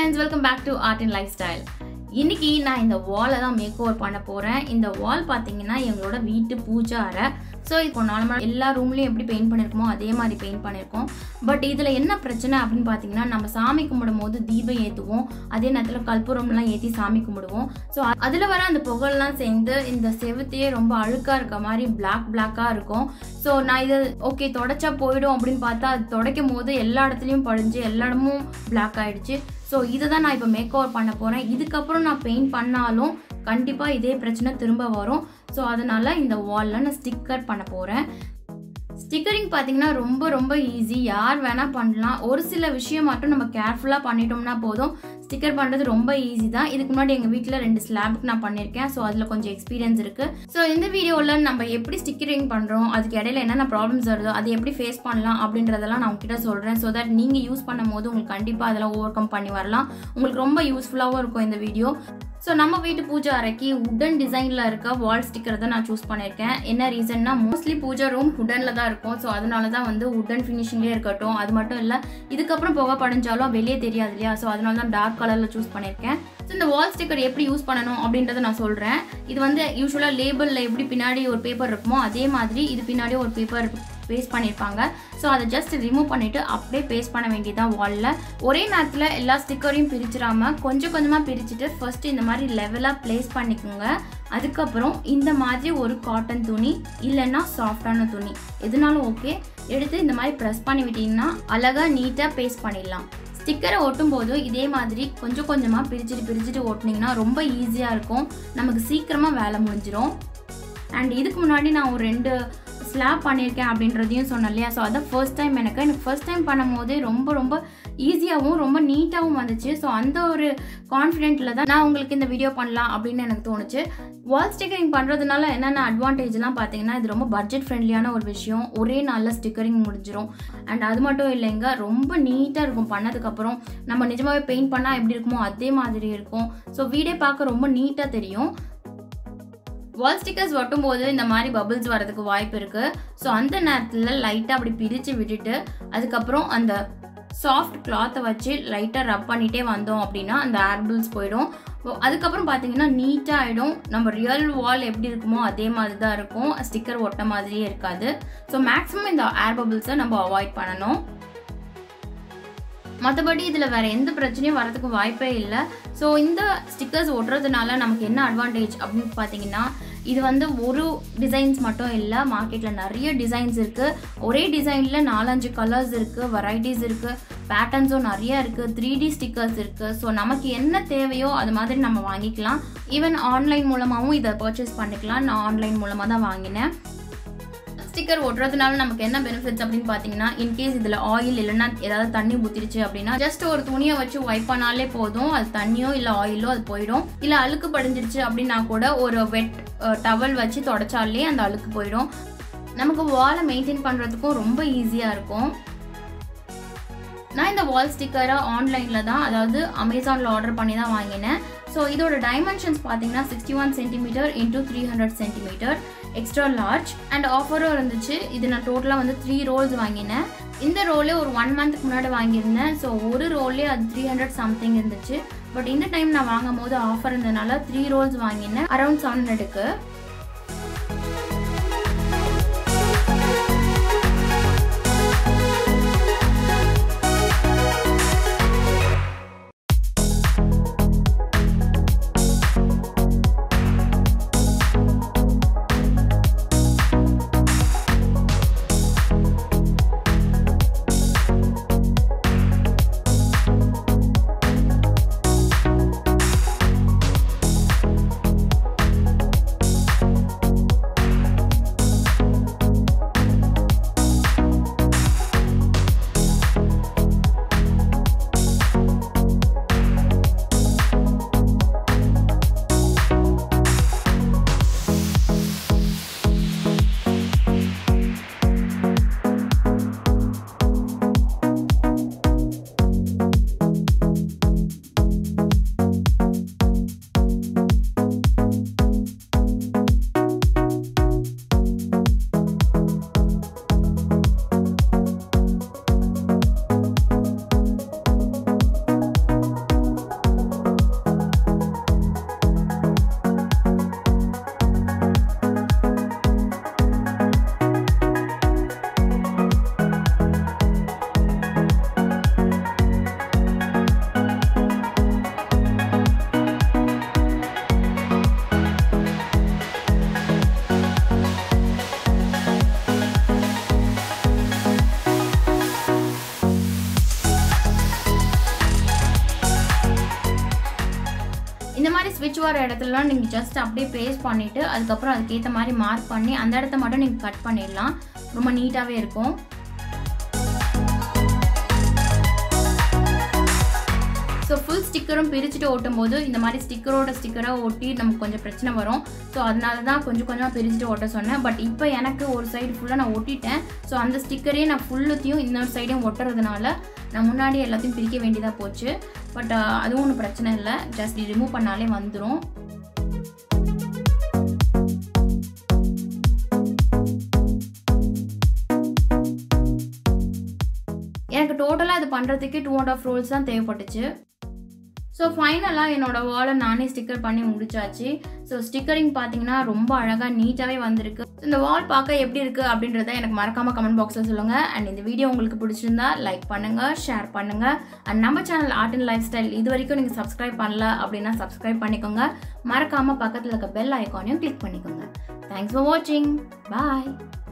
friends welcome back to art and lifestyle இன்னைக்கு நான் இந்த வாலை தான் மேக் ஓவர் பண்ண போகிறேன் இந்த வால் பார்த்தீங்கன்னா எங்களோட வீட்டு பூஜை அறை ஸோ இப்போ நார்மலாக எல்லா ரூம்லேயும் எப்படி பெயிண்ட் பண்ணியிருக்கோமோ அதே மாதிரி பெயிண்ட் பண்ணியிருக்கோம் பட் இதில் என்ன பிரச்சனை அப்படின்னு பார்த்தீங்கன்னா நம்ம சாமி கும்பிடும் போது தீபம் ஏற்றுவோம் அதே நேரத்தில் கற்பூரம்லாம் ஏற்றி சாமி கும்பிடுவோம் ஸோ அதில் வர அந்த புகழ்லாம் சேர்ந்து இந்த செவுத்தையே ரொம்ப அழுக்காக இருக்க மாதிரி பிளாக் பிளாக்காக இருக்கும் ஸோ நான் இது ஓகே தொடச்சா போயிடும் அப்படின்னு பார்த்தா அது துடைக்கும் போது எல்லா இடத்துலையும் படிஞ்சு எல்லா இடமும் பிளாக் ஆயிடுச்சு ஸோ இதை தான் நான் இப்போ மேக் ஓவர் பண்ண போகிறேன் இதுக்கப்புறம் நான் பெயிண்ட் பண்ணாலும் கண்டிப்பாக இதே பிரச்சனை திரும்ப வரும் ஸோ அதனால் இந்த வாலில் நான் ஸ்டிக்கர் பண்ண போகிறேன் ஸ்டிக்கரிங் பார்த்தீங்கன்னா ரொம்ப ரொம்ப ஈஸி யார் வேணால் பண்ணலாம் ஒரு சில விஷயம் மட்டும் நம்ம கேர்ஃபுல்லாக பண்ணிட்டோம்னா போதும் ஸ்டிக்கர் பண்ணுறது ரொம்ப ஈஸி தான் இதுக்கு முன்னாடி எங்கள் வீட்டில் ரெண்டு ஸ்லாபுக்கு நான் பண்ணியிருக்கேன் ஸோ அதில் கொஞ்சம் எக்ஸ்பீரியன்ஸ் இருக்குது ஸோ இந்த வீடியோவில் நம்ம எப்படி ஸ்டிக்கரிங் பண்ணுறோம் அதுக்கு இடையில என்னென்ன ப்ராப்ளம்ஸ் வருதோ அதை எப்படி ஃபேஸ் பண்ணலாம் அப்படின்றதெல்லாம் நான் உங்ககிட்ட சொல்கிறேன் ஸோ தட் நீங்கள் யூஸ் பண்ணும் போது உங்களுக்கு கண்டிப்பாக அதெல்லாம் ஓவர் கம் பண்ணி வரலாம் உங்களுக்கு ரொம்ப யூஸ்ஃபுல்லாகவும் இருக்கும் இந்த வீடியோ ஸோ நம்ம வீட்டு பூஜை அறைக்கு உடன் டிசைனில் இருக்க வால் ஸ்டிக்கர் தான் நான் சூஸ் பண்ணியிருக்கேன் என்ன ரீசன்னா மோஸ்ட்லி பூஜை ரூம் உடனில் தான் இருக்கும் ஸோ அதனால தான் வந்து உடன் ஃபினிஷிங்லேயே இருக்கட்டும் அது மட்டும் இல்லை இதுக்கப்புறம் புகை படைஞ்சாலும் வெளியே தெரியாது இல்லையா ஸோ அதனால தான் டார்க் கலரில் சூஸ் பண்ணியிருக்கேன் ஸோ இந்த வால் ஸ்டிக்கர் எப்படி யூஸ் பண்ணணும் அப்படின்றத நான் சொல்கிறேன் இது வந்து யூஸ்வலாக லேபிளில் எப்படி பின்னாடி ஒரு பேப்பர் இருக்குமோ அதே மாதிரி இது பின்னாடி ஒரு பேப்பர் பேஸ்ட் பண்ணியிருப்பாங்க ஸோ அதை ஜஸ்ட் ரிமூவ் பண்ணிவிட்டு அப்படியே பேஸ்ட் பண்ண வேண்டியதான் வாலில் ஒரே நேரத்தில் எல்லா ஸ்டிக்கரையும் பிரிச்சிடாம கொஞ்சம் கொஞ்சமாக பிரிச்சுட்டு ஃபர்ஸ்ட் இந்த மாதிரி லெவலாக ப்ளேஸ் பண்ணிக்கோங்க அதுக்கப்புறம் இந்த மாதிரி ஒரு காட்டன் துணி இல்லைன்னா சாஃப்டான துணி எதுனாலும் ஓகே எடுத்து இந்த மாதிரி ப்ரெஸ் பண்ணி விட்டிங்கன்னா அழகாக நீட்டாக பேஸ்ட் பண்ணிடலாம் ஸ்டிக்கரை ஒட்டும் போது இதே மாதிரி கொஞ்சம் கொஞ்சமாக பிரிச்சுட்டு பிரிச்சுட்டு ஓட்டினீங்கன்னா ரொம்ப ஈஸியாக இருக்கும் நமக்கு சீக்கிரமாக வேலை முடிஞ்சிடும் அண்ட் இதுக்கு முன்னாடி நான் ஒரு ரெண்டு ஸ்லாப் பண்ணியிருக்கேன் அப்படின்றதையும் சொன்னேன் இல்லையா ஸோ அதான் ஃபர்ஸ்ட் டைம் எனக்கு எனக்கு ஃபர்ஸ்ட் டைம் பண்ணும்போது ரொம்ப ரொம்ப ஈஸியாகவும் ரொம்ப நீட்டாகவும் வந்துச்சு ஸோ அந்த ஒரு கான்ஃபிடென்ட்டில் தான் நான் உங்களுக்கு இந்த வீடியோ பண்ணலாம் அப்படின்னு எனக்கு தோணுச்சு வால் ஸ்டிக்கரிங் பண்ணுறதுனால என்னென்ன அட்வான்டேஜ்லாம் பார்த்தீங்கன்னா இது ரொம்ப பட்ஜெட் ஃப்ரெண்ட்லியான ஒரு விஷயம் ஒரே நாளில் ஸ்டிக்கரிங் முடிஞ்சிடும் அண்ட் அது மட்டும் இல்லைங்க ரொம்ப நீட்டாக இருக்கும் பண்ணதுக்கப்புறம் நம்ம நிஜமாகவே பெயிண்ட் பண்ணால் எப்படி இருக்குமோ அதே மாதிரி இருக்கும் ஸோ வீடே பார்க்க ரொம்ப நீட்டாக தெரியும் வால் ஸ்டிக்கர்ஸ் ஒட்டும் போது இந்த மாதிரி பபிள்ஸ் வரதுக்கு வாய்ப்பு இருக்குது ஸோ அந்த நேரத்தில் லைட்டாக அப்படி பிரித்து விட்டுட்டு அதுக்கப்புறம் அந்த சாஃப்ட் கிளாத்தை வச்சு லைட்டாக ரப் பண்ணிகிட்டே வந்தோம் அப்படின்னா அந்த ஏர்பிள்ஸ் போயிடும் அதுக்கப்புறம் பார்த்தீங்கன்னா நீட்டாக ஆகிடும் நம்ம ரியல் வால் எப்படி இருக்குமோ அதே மாதிரி தான் இருக்கும் ஸ்டிக்கர் ஒட்ட மாதிரியே இருக்காது ஸோ மேக்ஸிமம் இந்த ஏர் பபிள்ஸை நம்ம அவாய்ட் பண்ணணும் மற்றபடி இதில் வேறு எந்த பிரச்சனையும் வரதுக்கு வாய்ப்பே இல்லை ஸோ இந்த ஸ்டிக்கர்ஸ் ஒட்டுறதுனால நமக்கு என்ன அட்வான்டேஜ் அப்படின்னு பார்த்தீங்கன்னா இது வந்து ஒரு டிசைன்ஸ் மட்டும் இல்லை மார்க்கெட்டில் நிறைய டிசைன்ஸ் இருக்குது ஒரே டிசைனில் நாலஞ்சு கலர்ஸ் இருக்குது வெரைட்டிஸ் இருக்குது பேட்டர்ன்ஸும் நிறைய இருக்குது த்ரீ டி ஸ்டிக்கர்ஸ் இருக்குது ஸோ நமக்கு என்ன தேவையோ அது மாதிரி நம்ம வாங்கிக்கலாம் ஈவன் ஆன்லைன் மூலமாகவும் இதை பர்ச்சேஸ் பண்ணிக்கலாம் நான் ஆன்லைன் மூலமாக தான் வாங்கினேன் ஸ்டிக்கர் ஒட்டுறதுனால நமக்கு என்ன பெனிஃபிட்ஸ் அப்படின்னு பார்த்தீங்கன்னா இன்கேஸ் இதில் ஆயில் இல்லைன்னா ஏதாவது தண்ணி ஊற்றிருச்சு அப்படின்னா ஜஸ்ட் ஒரு துணியை வச்சு வைப் பண்ணாலே போதும் அது தண்ணியோ இல்லை ஆயிலோ அது போயிடும் இல்லை அழுக்கு படிஞ்சிருச்சு அப்படின்னா கூட ஒரு வெட் டவல் வச்சு தொடச்சாலே அந்த அழுக்கு போயிடும் நமக்கு வாலை மெயின்டைன் பண்ணுறதுக்கும் ரொம்ப ஈஸியாக இருக்கும் நான் இந்த வால் ஸ்டிக்கரை ஆன்லைனில் தான் அதாவது அமேசானில் ஆர்டர் பண்ணி தான் வாங்கினேன் ஸோ இதோட டைமென்ஷன்ஸ் பார்த்தீங்கன்னா sixty one centimetre into three hundred centimetre extra large and ஆஃபரும் இருந்துச்சு இது நான் டோட்டலாக வந்து த்ரீ ரோல்ஸ் வாங்கினேன் இந்த ரோலே ஒரு ஒன் மந்த்துக்கு முன்னாடி வாங்கியிருந்தேன் ஸோ ஒரு ரோல்லே அது த்ரீ ஹண்ட்ரட் சம்திங் இருந்துச்சு பட் இந்த டைம் நான் வாங்கும் போது ஆஃபர் இருந்ததுனால த்ரீ ரோல்ஸ் வாங்கினேன் அரௌண்ட் செவன் ஹண்ட்ரடுக்கு பிரிச்சு வர இடத்துலலாம் நீங்கள் ஜஸ்ட் அப்படியே பேஸ்ட் பண்ணிவிட்டு அதுக்கப்புறம் அதுக்கேற்ற மாதிரி மார்க் பண்ணி அந்த இடத்த மட்டும் நீங்கள் கட் பண்ணிடலாம் ரொம்ப நீட்டாகவே இருக்கும் ஸோ ஃபுல் ஸ்டிக்கரும் பிரிச்சுட்டு ஓட்டும் போது இந்த மாதிரி ஸ்டிக்கரோட ஸ்டிக்கராக ஒட்டி நமக்கு கொஞ்சம் பிரச்சனை வரும் ஸோ அதனால தான் கொஞ்சம் கொஞ்சமாக பிரிச்சுட்டு ஓட்ட சொன்னேன் பட் இப்போ எனக்கு ஒரு சைடு ஃபுல்லாக நான் ஒட்டிட்டேன் ஸோ அந்த ஸ்டிக்கரையே நான் ஃபுல்லுத்தையும் இன்னொரு சைடையும் ஒட்டுறதுனால நான் முன்னாடி எல்லாத்தையும் பிரிக்க வேண்டியதாக போச்சு பட் அதுவும் ஒன்றும் பிரச்சனை இல்லை ஜஸ்ட் ரிமூவ் பண்ணாலே வந்துடும் எனக்கு டோட்டலாக இது பண்ணுறதுக்கு டூ அண்ட் ஆஃப் ரோல்ஸ் தான் தேவைப்பட்டுச்சு ஸோ ஃபைனலாக என்னோடய வாலை நானே ஸ்டிக்கர் பண்ணி முடிச்சாச்சு ஸோ ஸ்டிக்கரிங் பார்த்தீங்கன்னா ரொம்ப அழகாக நீட்டாகவே வந்திருக்கு இந்த வால் பார்க்க எப்படி இருக்குது அப்படின்றத எனக்கு மறக்காமல் கமெண்ட் பாக்ஸில் சொல்லுங்கள் அண்ட் இந்த வீடியோ உங்களுக்கு பிடிச்சிருந்தா லைக் பண்ணுங்கள் ஷேர் பண்ணுங்கள் அண்ட் நம்ம channel art and lifestyle இது வரைக்கும் நீங்கள் சப்ஸ்கிரைப் பண்ணல அப்படின்னா சப்ஸ்கிரைப் பண்ணிக்கோங்க மறக்காமல் பக்கத்தில் இருக்க பெல் ஐக்கானையும் கிளிக் பண்ணிக்கோங்க தேங்க்ஸ் ஃபார் வாட்சிங் பாய்